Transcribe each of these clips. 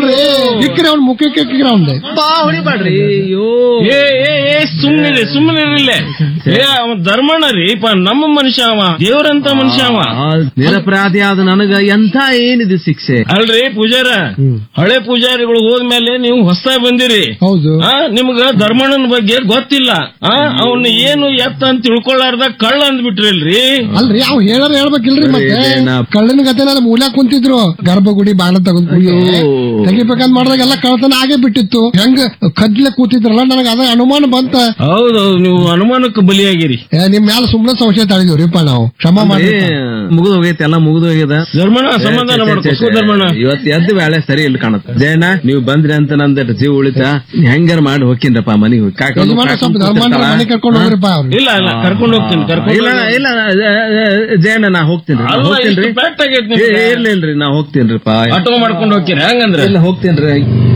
ಹೊಡಿಬೇಡ್ರಿ ಇಕ್ಕ್ರಿ ಅವ್ನ ಮುಖಕ್ಕೆ ಇಕ್ಕ್ರಿ ಅವ್ನ್ದೆ ಬಾ ಹೊಡಿಬೇಡ್ರಿ ಅಯ್ಯೋ ಏ ಏ ಏ ಸುಮ್ಮನೆ ಸುಮ್ಮನೆ ಇಲ್ಲೇ ಏ ಅವ ಧರ್ಮಣ್ಣ ರೀ ಪ ನಮ್ಮ ಮನುಷ್ಯ ಅವ ದೇವರಂತ ಮನುಷ್ಯ ಅವ ಆ, ನಿರಪರಾಧಿ ಆದ ನನಗ ಎಂಥ ಏನಿದೆ ಶಿಕ್ಷೆ ಅಲ್ರಿ ಪೂಜಾರ ಹಳೆ ಪೂಜಾರಿಗಳು ಹೋದ್ಮೇಲೆ ನೀವು ಹೊಸದಾಗಿ ಬಂದಿರಿ ಹೌದು ಆ ನಿಮ್ಗ ಧರ್ಮಣ್ಣನ ಬಗ್ಗೆ ಗೊತ್ತಿಲ್ಲ ಆ ಅವನ್ನ ಏನು ಎತ್ತ ಅಂತ ತಿಳ್ಕೊಳ್ಳಾರ್ದ ಕಳ್ಳ ಅಂದ್ಬಿಟ್ರಲ್ರಿ ಅಲ್ರಿ ಅವ್ ಹೇಳಾರ ಹೇಳ್ಬೇಕಿಲ್ರಿ ಮತ್ತೆ ಇದೇನ- ಕಳ್ಳನ ಗತೆನ ಮೂಲ್ಯಾಗ ಕುಂತಿದ್ರು ಗರ್ಭಗುಡಿ ಬಾಣ ತೆಗೆದು ತೆಗಿಬೇಕಂತ ಮಾಡಿದಾಗ ಎಲ್ಲ ಕಳ್ಳತನ ಆಗೇ ಬಿಟ್ಟಿತ್ತು ಹೆಂಗ ಕದ್ಲೆ ಕೂತಿದ್ರಲ್ಲ ನನಗ ಅದ ಅನುಮಾನ ಬಂತ ಹೌದೌದು ನೀವು ಅನುಮಾನಕ್ಕೆ ಬಲಿಯಾಗಿರಿ ಏ, ನಿಮ್ ಮ್ಯಾಲ ಸುಮ್ನೆ ಸಂಶಯ ತಾಳಿದ್ರಿಪ್ಪ ನಾವು ಕ್ಷಮ ಮಾಡಿ ಮುಗಿದು ಹೋಗೈತೆ ಎಲ್ಲ ಮುಗಿದು ಹೋಗ್ಯದ ಧರ್ಮಣ್ಣ ಸಮಾಧಾನ ಮಾಡ್ಕೋ ಧರ್ಮಣ್ಣ ಇವತ್ತು ಎದ್ದು ಬೇಳೆ ಸರಿ ಇಲ್ಲ ಕಾಣುತ್ತೆ ಜಯಣ್ಣ ನೀವು ಬಂದ್ರಿ ಅಂತ ನಂದ ಜೀವ ಉಳಿತ ಹೆಂಗಾರ ಮಾಡಿ ಹೋಗ್ತೀನ್ರಪ್ಪ ಮನಿಗೆ ಹೋಗಿ ಕಾಕೊಂಡು ಯಜಮಾನ ಸ್ವಲ್ಪ ಧರ್ಮಾಂತರ ಮನೆ ಕರ್ಕೊಂಡು ಹೋಗ್ರಿಪ್ಪ ಅವ್ರು ಇಲ್ಲ ಇಲ್ಲ ಕರ್ಕೊಂಡು ಹೋಗ್ತೀನಿ ಕರ್ಕೊಂಡು ಇಲ್ಲ ಇಲ್ಲ ಜಯಣ್ಣ ನಾ ಹೋಗ್ತೀನಿ ನಾ ಅಲ್ಲ ಹೋಗ್ತೀನಿ ಇಷ್ಟು ಪೆಟ್ಟ ಆಗೈತೆ ಏ, ನಿಮ್ಗೆ. ಇರ್ಲಿ ಇಲ್ರಿ ನಾ ಹೋಗ್ತೀನ್ರಿಪ್ಪ ಆಟೋ ಮಾಡ್ಕೊಂಡು ಹೋಗ್ತೀನಿ ಹಂಗಂದ್ರೆ ಇಲ್ಲ ಹೋಗ್ತೇನ್ರಿ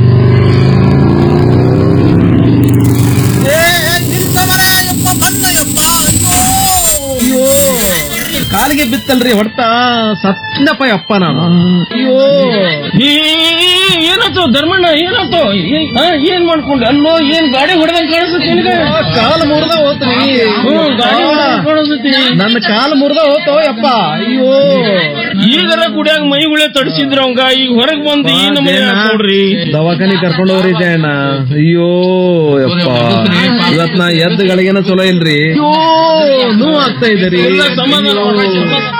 ಅಯ್ಯೋ ಕಾಲಿಗೆ ಬಿತ್ತಲ್ರಿ ಹೊಡ್ತಾ ಸತ್ನಪ್ಪ ಅಪ್ಪ ನಾನು ಅಯ್ಯೋ ಏ, ಏನಾಯ್ತು ಧರ್ಮಣ್ಣ ಏನಾಯ್ತು ಏ- ಆ, ಏನ್ ಮಾಡ್ಕೊಂಡೆ ಅಲ್ಲೋ ಏನ್ ಗಾಡಿ ಹೊಡೆದಂಗ್ ಕಾಣಿಸುತ್ತೆ ನಿನಗೆ ಕಾಲು ಮುರ್ದ ಹೋತ್ರಿ ಹ್ಮ್, ಗಾಡಿ ಹೊಡೆದಂಗ್ ಕಾಣಿಸುತ್ತೆ ನನ್ನ ಕಾಲು ಮುರ್ದ ಹೋತೋ ಯಪ್ಪ ಅಯ್ಯೋ ಈಗರ ಕುಡಿಯಾಗ ಮೈಗುಳೆ ತಡಿಸಿದ್ರ ಅವಂಗ ಈಗ ಹೊರಗ್ ಬಂದು ಈ ನಮ್ಮ ನೋಡ್ರಿ ದವಾಖಾನಿ ಕರ್ಕೊಂಡು ಹೋಗ್ರಿ ಅಣ್ಣ ಅಯ್ಯೋ ಯಪ್ಪ ಇವತ್ ನಾ ಎದ್ದ ಗಳಿಗೆನ ಚಲೋ ಇಲ್ರಿ ಅಯ್ಯೋ ನೋವು ಆಗ್ತಾ ಇದೆ ರೀ ಎಲ್ಲ ಸಮಾಧಾನ ಮಾಡ್ಕೊಳ್ಳಿ, ಸಮಾಧಾನ.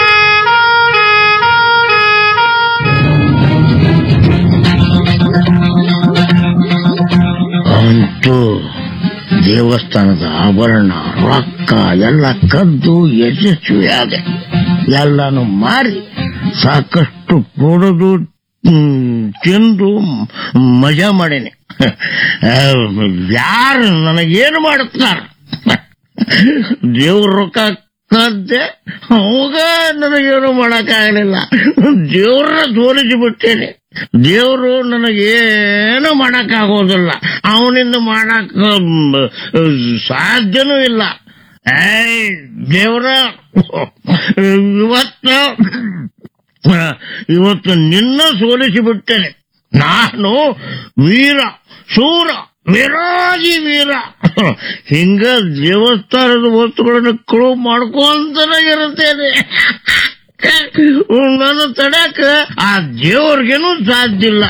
ಅಂತೂ ದೇವಸ್ಥಾನದ ಆಭರಣ ರೊಕ್ಕ ಎಲ್ಲ ಕದ್ದು ಯಶಸ್ವಿಯಾದೆ ಎಲ್ಲಾನು ಮಾರಿ ಸಾಕಷ್ಟು ಕುಡಿದು ಹ್ಮ್, ತಿಂದು ಮಜಾ ಮಾಡೀನಿ ಯಾರು ನನಗೇನು ಮಾಡುತ್ತಾರ ದೇವ್ರ ರೊಕ್ಕ ಕದ್ದೆ ಅವಾಗ ನನಗೇನು ಮಾಡಕ್ಕಾಗಲಿಲ್ಲ ದೇವ್ರನ್ನ ತೋರಿಸಿ ಬಿಟ್ಟೇನೆ ದೇವ್ರು ನನಗೇನು ಮಾಡಕ್ಕಾಗೋದಿಲ್ಲ ಅವನಿಂದ ಮಾಡಕ್ ಮ್, ಸಾಧ್ಯನೂ ಇಲ್ಲ ಏಯ್ ದೇವ್ರ ಇವತ್ತು ಇವತ್ತು ನಿನ್ನ ಸೋಲಿಸಿ ಬಿಟ್ಟೇನೆ ನಾನು ವೀರ ಶೂರ ವಿರಾಜಿ ವೀರ ಹಿಂಗ ದೇವಸ್ಥಾನದ ವಸ್ತುಗಳನ್ನು ಕಳು ಮಾಡ್ಕೊಂತಾನೆ ಇರುತ್ತೇನೆ ನನ್ನ ತಡಕ ಆ ದೇವ್ರಿಗೇನು ಸಾಧ್ಯ ಇಲ್ಲ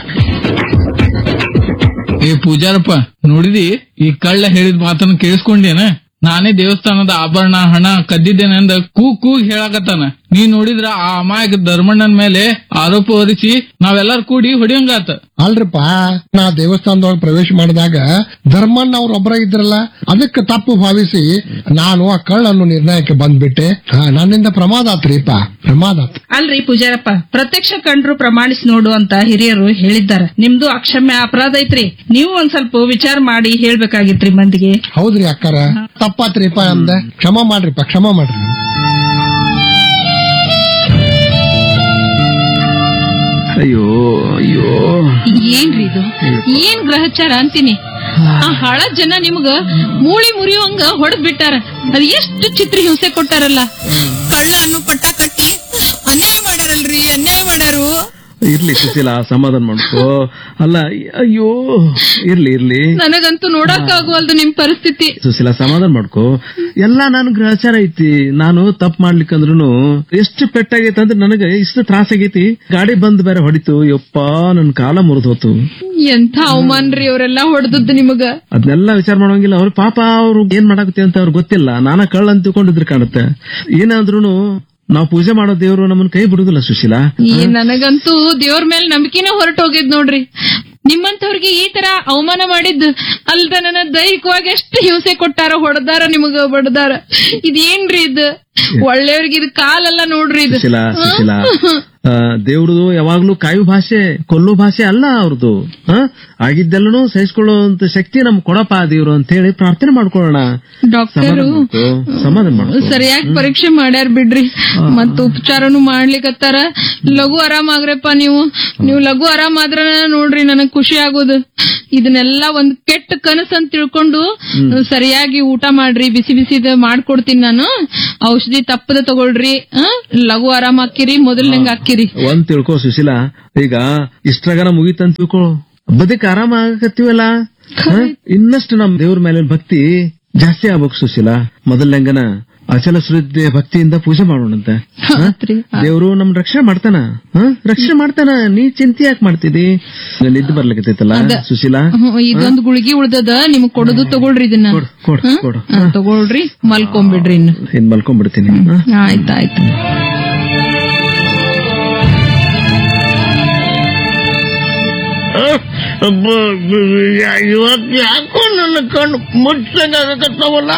ಏ ಪೂಜಾರಪ್ಪ ನೋಡಿದಿ ಈ ಕಳ್ಳ ಹೇಳಿದ ಮಾತನ್ನ ಕೇಳಿಸ್ಕೊಂಡೇನ ನಾನೇ ದೇವಸ್ಥಾನದ ಆಭರಣ ಹಣ ಕದ್ದಿದ್ದೇನೆ ಅಂದ ಕೂ ಕೂಗ್ ಹೇಳಾಕತ್ತಾನ ನೀ ನೋಡಿದ್ರ ಆ ಅಮಾಯಕ ಧರ್ಮಣ್ಣನ ಮೇಲೆ ಆರೋಪ ಹೊರಿಸಿ ನಾವೆಲ್ಲಾರು ಕೂಡಿ ಹೊಡಿಯಂಗಾತ ಅಲ್ರಿಪ್ಪ ನಾ ದೇವಸ್ಥಾನದೊಳಗೆ ಪ್ರವೇಶ ಮಾಡಿದಾಗ ಧರ್ಮಣ್ಣ ಅವ್ರ ಒಬ್ಬರ ಇದ್ರಲ್ಲ ಅದಕ್ಕೆ ತಪ್ಪು ಭಾವಿಸಿ ನಾನು ಆ ಕಳ್ಳನ್ನು ನಿರ್ಣಯಕ್ಕೆ ಬಂದ್ಬಿಟ್ಟೆ ಹಾ, ನನ್ನಿಂದ ಪ್ರಮಾದ ಆತ್ರಿಪ್ಪ ಪ್ರಮಾದ ಆತ್ ಅಲ್ರಿ ಪೂಜಾರಪ್ಪ ಪ್ರತ್ಯಕ್ಷ ಕಂಡ್ರು ಪ್ರಮಾಣಿಸಿ ನೋಡು ಅಂತ ಹಿರಿಯರು ಹೇಳಿದ್ದಾರ ನಿಮ್ದು ಅಕ್ಷಮ್ಯ ಅಪರಾಧ ಐತ್ರಿ ನೀವು ಒಂದ್ ಸ್ವಲ್ಪ ವಿಚಾರ ಮಾಡಿ ಹೇಳ್ಬೇಕಾಗಿತ್ರಿ ಮಂದಿಗೆ ಹೌದ್ರಿ ಅಕ್ಕಾರ ತಪ್ಪಾತ್ರಿಪ್ಪ ಅಂದ ಕ್ಷಮ ಮಾಡ್ರಿಪ್ಪ ಕ್ಷಮ ಮಾಡ್ರಿ ಅಯ್ಯೋ ಅಯ್ಯೋ ಏನ್ರಿ ಇದು ಏನ್ ಗ್ರಹಚಾರ ಅಂತೀನಿ ಆ ಹಳ ಜನ ನಿಮ್ಗ ಮೂಳಿ ಮುರಿಯುವಂಗ ಹೊಡೆದ್ ಬಿಟ್ಟಾರ ಅದ್ ಎಷ್ಟು ಚಿತ್ರ ಹಿಂಸೆ ಕೊಟ್ಟಾರಲ್ಲ ಕಳ್ಳ ಅನ್ನೋ ಪಟ್ಟ ಕಟ್ಟಿ ಅನ್ಯಾಯ ಮಾಡಾರಲ್ರಿ ಅನ್ಯಾಯ ಮಾಡಾರು ಇರ್ಲಿ ಸುಶೀಲ ಸಮಾಧಾನ ಮಾಡ್ಕೋ ಅಲ್ಲ ಅಯ್ಯೋ ಇರ್ಲಿ ಇರ್ಲಿ ನನಗಂತೂ ನೋಡಕ್ ಆಗುವಲ್ದು ನಿಮ್ ಪರಿಸ್ಥಿತಿ ಸುಶೀಲ ಸಮಾಧಾನ ಮಾಡ್ಕೋ ಎಲ್ಲಾ ನನ್ ಗ್ರಹಚಾರ ಐತಿ ನಾನು ತಪ್ಪು ಮಾಡ್ಲಿಕ್ಕಂದ್ರೂ ಎಷ್ಟು ಪೆಟ್ಟಾಗೈತೆ ಅಂದ್ರೆ ನನಗೆ ಇಷ್ಟು ತ್ರಾಸ ಆಗೈತಿ ಗಾಡಿ ಬಂದ್ ಬೇರೆ ಹೊಡಿತು ಯಪ್ಪ ನನ್ ಕಾಲ ಮುರಿದು ಹೋತು ಎಂಥ ಅವಮಾನ್ರಿ ಅವರೆಲ್ಲ ಹೊಡೆದದ್ದು ನಿಮಗ ಅದನ್ನೆಲ್ಲ ವಿಚಾರ ಮಾಡೋಂಗಿಲ್ಲ ಅವ್ರು ಪಾಪ ಅವ್ರು ಏನ್ ಮಾಡಾಕತ್ತೆ ಅಂತ ಅವ್ರಿಗೆ ಗೊತ್ತಿಲ್ಲ ನಾನ ಕಳ್ಳ ಅಂತ ತಿಳ್ಕೊಂಡಿದ್ರು ಕಾಣುತ್ತೆ ಏನಾದ್ರೂ ನಾವು ಪೂಜೆ ಮಾಡೋ ದೇವ್ರು ನಮ್ಮನ್ನ ಕೈ ಬಿಡುದಿಲ್ಲ ಸುಶೀಲಾ ಈ ನನಗಂತೂ ದೇವ್ರ ಮೇಲೆ ನಂಬಿಕೆನೇ ಹೊರಟೋಗಿದ್ ನೋಡ್ರಿ ನಿಮ್ಮಂತವ್ರಿಗೆ ಈ ತರ ಅವಮಾನ ಮಾಡಿದ್ದು ಅಲ್ದ ನನ್ನ ದೈಹಿಕವಾಗಿ ಎಷ್ಟು ಹಿಂಸೆ ಕೊಟ್ಟಾರ ಹೊಡೆದಾರ ನಿಮಗ ಬಡದಾರ ಇದೇನ್ರಿ ಇದು ಒಳ್ಳೆಯವ್ರಿಗೆ ಇದು ಕಾಲೆಲ್ಲ ನೋಡ್ರಿ ಇದು ಸುಶೀಲಾ ಸುಶೀಲಾ ಆ, ದೇವ್ರದು ಯಾವಾಗ್ಲೂ ಕಾಯು ಭಾಷೆ ಕೊಲ್ಲು ಭಾಷೆ ಅಲ್ಲ ಅವ್ರದ್ದು ಆಗಿದ್ದೆಲ್ಲನೂ ಸಹಿಸ್ಕೊಳ್ಳುವಂತ ಶಕ್ತಿ ನಮ್ ಕೊಡಪ್ಪ ದೇವ್ರು ಅಂತ ಹೇಳಿ ಪ್ರಾರ್ಥನೆ ಮಾಡ್ಕೊಳ್ಳೋಣ ಡಾಕ್ಟರು ಸಮಾಧಾನ ಮಾಡ್ಕೋ ಸಮಾಧಾನ ಮಾಡ್ಕೋ ಸರಿಯಾಗಿ ಪರೀಕ್ಷೆ ಮಾಡ್ಯಾರ ಬಿಡ್ರಿ ಮತ್ತ ಉಪಚಾರನು ಮಾಡ್ಲಿಕತ್ತಾರ ಲಘು ಆರಾಮಾಗ್ರಪ್ಪ ನೀವು ನೀವು ಲಘು ಆರಾಮಾದ್ರ ನೋಡ್ರಿ ನನಗ್ ಖುಷಿ ಆಗೋದು ಇದನ್ನೆಲ್ಲ ಒಂದ್ ಕೆಟ್ಟ ಕನಸು ಅಂತ ತಿಳ್ಕೊಂಡು ಸರಿಯಾಗಿ ಊಟ ಮಾಡ್ರಿ ಬಿಸಿ ಬಿಸಿದ ಮಾಡ್ಕೊಡ್ತೀನಿ ನಾನು ಔಷಧಿ ತಪ್ಪದ ತಗೊಳ್ರಿ ಆ? ಲಘು ಆರಾಮ್ ಹಾಕಿರಿ ಮೊದಲ್ನಂಗ ಹಾಕಿರಿ ಒಂದ್ ತಿಳ್ಕೊ ಸುಶೀಲಾ ಈಗ ಇಷ್ಟ್ರಾಗನ ಮುಗಿತಂತ ತಿಳ್ಕೊ ಬದುಕ್ ಆರಾಮ ಆಗಕತ್ತೀವಲ್ಲ ಹ? ಇನ್ನಷ್ಟು ನಮ್ ದೇವ್ರ ಮೇಲೆ ಭಕ್ತಿ ಜಾಸ್ತಿ ಆಗ್ಬೇಕು ಸುಶೀಲಾ ಮೊದಲ್ನಂಗನ ಅಚಲ ಶ್ರದ್ಧೆ ಭಕ್ತಿಯಿಂದ ಪೂಜೆ ಮಾಡೋಣಂತೆ ಹ? ಹೌದ್ರಿ. ದೇವ್ರು ನಮ್ ರಕ್ಷಣೆ ಮಾಡ್ತಾನ ಹ? ರಕ್ಷಣೆ ಮಾಡ್ತಾನ ನೀ ಚಿಂತೆ ಯಾಕೆ ಮಾಡ್ತಿದಿ ಈಗ ನಿದ್ದೆ ಬರ್ಲಿಕತ್ತೈತಲ್ಲ ಸುಶೀಲಾ ಹ್ಮ್, ಇದೊಂದ್ ಗುಳಿಗಿ ಉಳ್ದದ ನಿಮಗ್ ಕೊಡೋದು ತಗೊಳ್ರಿ ಇದನ್ನ ಕೊಡು ಕೊಡು ಹ್ಮ್? ಕೊಡು ಹಾ, ತಗೊಳ್ರಿ ಮಲ್ಕೊಂಬಿಡ್ರಿ ಇನ್ನು ಇನ್ ಮಲ್ಕೊಂಡ್ಬಿಡ್ತೀನಿ ಹ? ಆಯ್ತಾಯ್ತು ಇವತ್ತು ಯಾಕೋ ನನ್ನ ಕಣ್ಣು ಮುಚ್ಚಂಗಾಗತ್ತವಲ್ಲ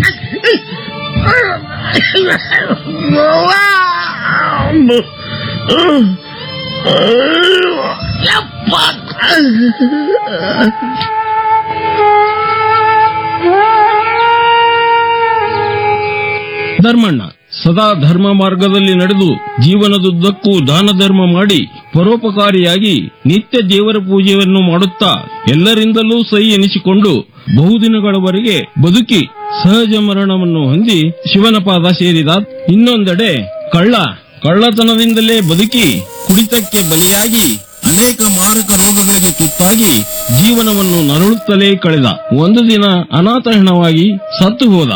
ಧರ್ಮಣ್ಣ ಸದಾ ಧರ್ಮ ಮಾರ್ಗದಲ್ಲಿ ನಡೆದು ಜೀವನದುದ್ದಕ್ಕೂ ದಾನ ಧರ್ಮ ಮಾಡಿ ಪರೋಪಕಾರಿಯಾಗಿ ನಿತ್ಯ ದೇವರ ಪೂಜೆಯನ್ನು ಮಾಡುತ್ತಾ ಎಲ್ಲರಿಂದಲೂ ಸೈ ಎನಿಸಿಕೊಂಡು ಬಹುದಿನಗಳವರೆಗೆ ಬದುಕಿ ಸಹಜ ಮರಣವನ್ನು ಹೊಂದಿ ಶಿವನ ಪಾದ ಸೇರಿದ ಇನ್ನೊಂದೆಡೆ ಕಳ್ಳ ಕಳ್ಳತನದಿಂದಲೇ ಬದುಕಿ ಕುಡಿತಕ್ಕೆ ಬಲಿಯಾಗಿ ಅನೇಕ ಮಾರಕ ರೋಗಗಳಿಗೆ ತುತ್ತಾಗಿ ಜೀವನವನ್ನು ನರಳುತ್ತಲೇ ಕಳೆದ ಒಂದು ದಿನ ಅನಾಥಹಣವಾಗಿ ಸತ್ತು ಹೋದ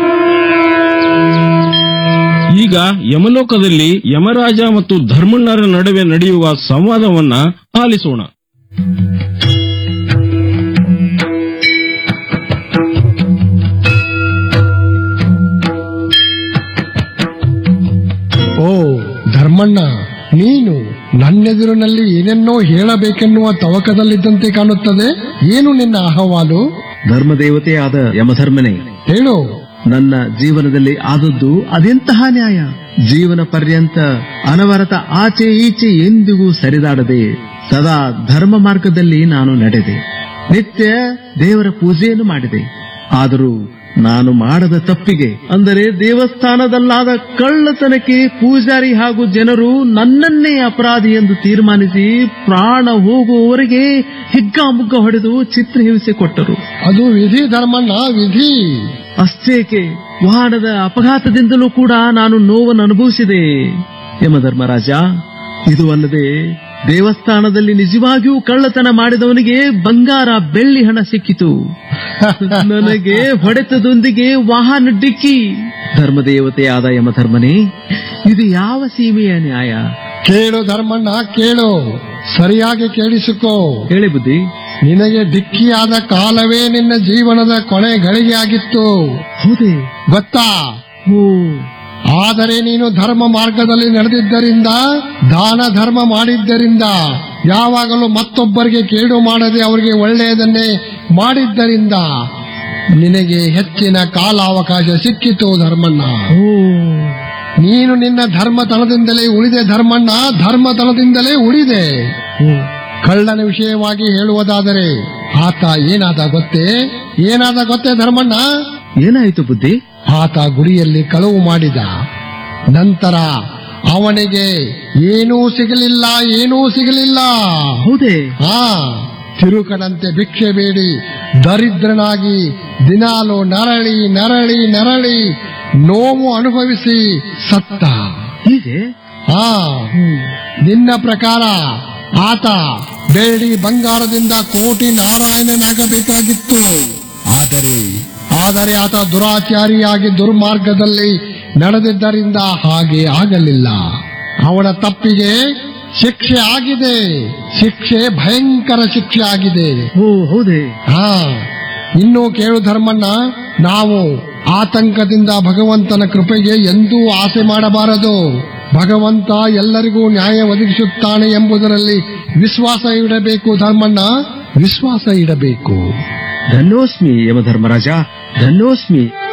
ಈಗ ಯಮಲೋಕದಲ್ಲಿ ಯಮರಾಜ ಮತ್ತು ಧರ್ಮಣ್ಣರ ನಡುವೆ ನಡೆಯುವ ಸಂವಾದವನ್ನ ಆಲಿಸೋಣ ಓ ಧರ್ಮಣ್ಣ ನೀನು ನನ್ನೆದುರಿನಲ್ಲಿ ಏನನ್ನೋ ಹೇಳಬೇಕೆನ್ನುವ ತವಕದಲ್ಲಿದ್ದಂತೆ ಕಾಣುತ್ತದೆ ಏನು ನಿನ್ನ ಅಹವಾಲು ಧರ್ಮದೇವತೆಯಾದ ಯಮಧರ್ಮನೇ ಹೇಳು ನನ್ನ ಜೀವನದಲ್ಲಿ ಆದದ್ದು ಅದೆಂತಹ ನ್ಯಾಯ ಜೀವನ ಪರ್ಯಂತ ಅನವರತ ಆಚೆ ಈಚೆ ಎಂದಿಗೂ ಸರಿದಾಡದೆ ಸದಾ ಧರ್ಮ ಮಾರ್ಗದಲ್ಲಿ ನಾನು ನಡೆದೆ ನಿತ್ಯ ದೇವರ ಪೂಜೆಯನ್ನು ಮಾಡಿದೆ ಆದರೂ ನಾನು ಮಾಡದ ತಪ್ಪಿಗೆ ಅಂದರೆ ದೇವಸ್ಥಾನದಲ್ಲಾದ ಕಳ್ಳತನಕ್ಕೆ ಪೂಜಾರಿ ಹಾಗೂ ಜನರು ನನ್ನನ್ನೇ ಅಪರಾಧಿ ಎಂದು ತೀರ್ಮಾನಿಸಿ ಪ್ರಾಣ ಹೋಗುವವರೆಗೆ ಹಿಗ್ಗಾಮುಗ್ಗ ಹೊಡೆದು ಚಿತ್ರಹಿಂಸೆ ಕೊಟ್ಟರು ಅದು ವಿಧಿ ಧರ್ಮಣ್ಣ ವಿಧಿ ಅಷ್ಟೇಕೆ ವಾಹನದ ಅಪಘಾತದಿಂದಲೂ ಕೂಡ ನಾನು ನೋವನ್ನು ಅನುಭವಿಸಿದೆ ಯಮಧರ್ಮರಾಜ ಇದು ಅಲ್ಲದೆ ದೇವಸ್ಥಾನದಲ್ಲಿ ನಿಜವಾಗಿಯೂ ಕಳ್ಳತನ ಮಾಡಿದವನಿಗೆ ಬಂಗಾರ ಬೆಳ್ಳಿ ಹಣ ಸಿಕ್ಕಿತು ನನಗೆ ಹೊಡೆತದೊಂದಿಗೆ ವಾಹನ ಡಿಕ್ಕಿ ಧರ್ಮದೇವತೆಯಾದ ಯಮಧರ್ಮನೇ ಇದು ಯಾವ ಸೀಮೆಯ ನ್ಯಾಯ ಕೇಳು ಧರ್ಮಣ್ಣ ಕೇಳು ಸರಿಯಾಗಿ ಕೇಳಿಸಿಕೋ ಹೇಳಿ ಬುದ್ಧಿ ನಿನಗೆ ಡಿಕ್ಕಿಯಾದ ಕಾಲವೇ ನಿನ್ನ ಜೀವನದ ಕೊನೆ ಗಳಿಗೆ ಆಗಿತ್ತು ಹೌದೇ ಗೊತ್ತಾ ಓ ಆದರೆ ನೀನು ಧರ್ಮ ಮಾರ್ಗದಲ್ಲಿ ನಡೆದಿದ್ದರಿಂದ ದಾನ ಧರ್ಮ ಮಾಡಿದ್ದರಿಂದ ಯಾವಾಗಲೂ ಮತ್ತೊಬ್ಬರಿಗೆ ಕೇಡು ಮಾಡದೆ ಅವರಿಗೆ ಒಳ್ಳೆಯದನ್ನೇ ಮಾಡಿದ್ದರಿಂದ ನಿನಗೆ ಹೆಚ್ಚಿನ ಕಾಲಾವಕಾಶ ಸಿಕ್ಕಿತು ಧರ್ಮಣ್ಣ ಓ ನೀನು ನಿನ್ನ ಧರ್ಮತನದಿಂದಲೇ ಉಳಿದೆ ಧರ್ಮಣ್ಣ ಧರ್ಮತನದಿಂದಲೇ ಉಳಿದೆ ಓ ಕಳ್ಳನ ವಿಷಯವಾಗಿ ಹೇಳುವುದಾದರೆ ಆತ ಏನಾದ ಗೊತ್ತೇ ಏನಾದ ಗೊತ್ತೇ ಧರ್ಮಣ್ಣ ಏನಾಯ್ತು ಬುದ್ಧಿ ಆತ ಗುಡಿಯಲ್ಲಿ ಕಳವು ಮಾಡಿದ ನಂತರ ಅವನಿಗೆ ಏನೂ ಸಿಗಲಿಲ್ಲ ಏನೂ ಸಿಗಲಿಲ್ಲ ಹೌದೇ ಆ ತಿರುಕನಂತೆ ಭಿಕ್ಷೆ ಬೇಡಿ ದರಿದ್ರನಾಗಿ ದಿನಾಲು ನರಳಿ ನರಳಿ ನರಳಿ ನೋವು ಅನುಭವಿಸಿ ಸತ್ತ ಹೀಗೆ ಆ ನಿನ್ನ ಪ್ರಕಾರ ಆತ ಬೆಳ್ಳಿ ಬಂಗಾರದಿಂದ ಕೋಟಿ ನಾರಾಯಣನಾಗಬೇಕಾಗಿತ್ತು ಆದರೆ ಆದರೆ ಆತ ದುರಾಚಾರಿಯಾಗಿ ದುರ್ಮಾರ್ಗದಲ್ಲಿ ನಡೆದಿದ್ದರಿಂದ ಹಾಗೆ ಆಗಲಿಲ್ಲ ಅವನ ತಪ್ಪಿಗೆ ಶಿಕ್ಷೆ ಆಗಿದೆ ಶಿಕ್ಷೆ ಭಯಂಕರ ಶಿಕ್ಷೆ ಆಗಿದೆ ಓ ಹೌದೇ ಹಾ ಇನ್ನು ಕೇಳು ಧರ್ಮಣ್ಣ ನಾವು ಆತಂಕದಿಂದ ಭಗವಂತನ ಕೃಪೆಗೆ ಎಂದೂ ಆಸೆ ಮಾಡಬಾರದು ಭಗವಂತ ಎಲ್ಲರಿಗೂ ನ್ಯಾಯ ಒದಗಿಸುತ್ತಾನೆ ಎಂಬುದರಲ್ಲಿ ವಿಶ್ವಾಸ ಇಡಬೇಕು ಧರ್ಮಣ್ಣ ವಿಶ್ವಾಸ ಇಡಬೇಕು ಧನ್ಯೋಸ್ಮಿ ಯಮಧರ್ಮರಾಜ ಧನ್ಯೋಸ್ಮಿ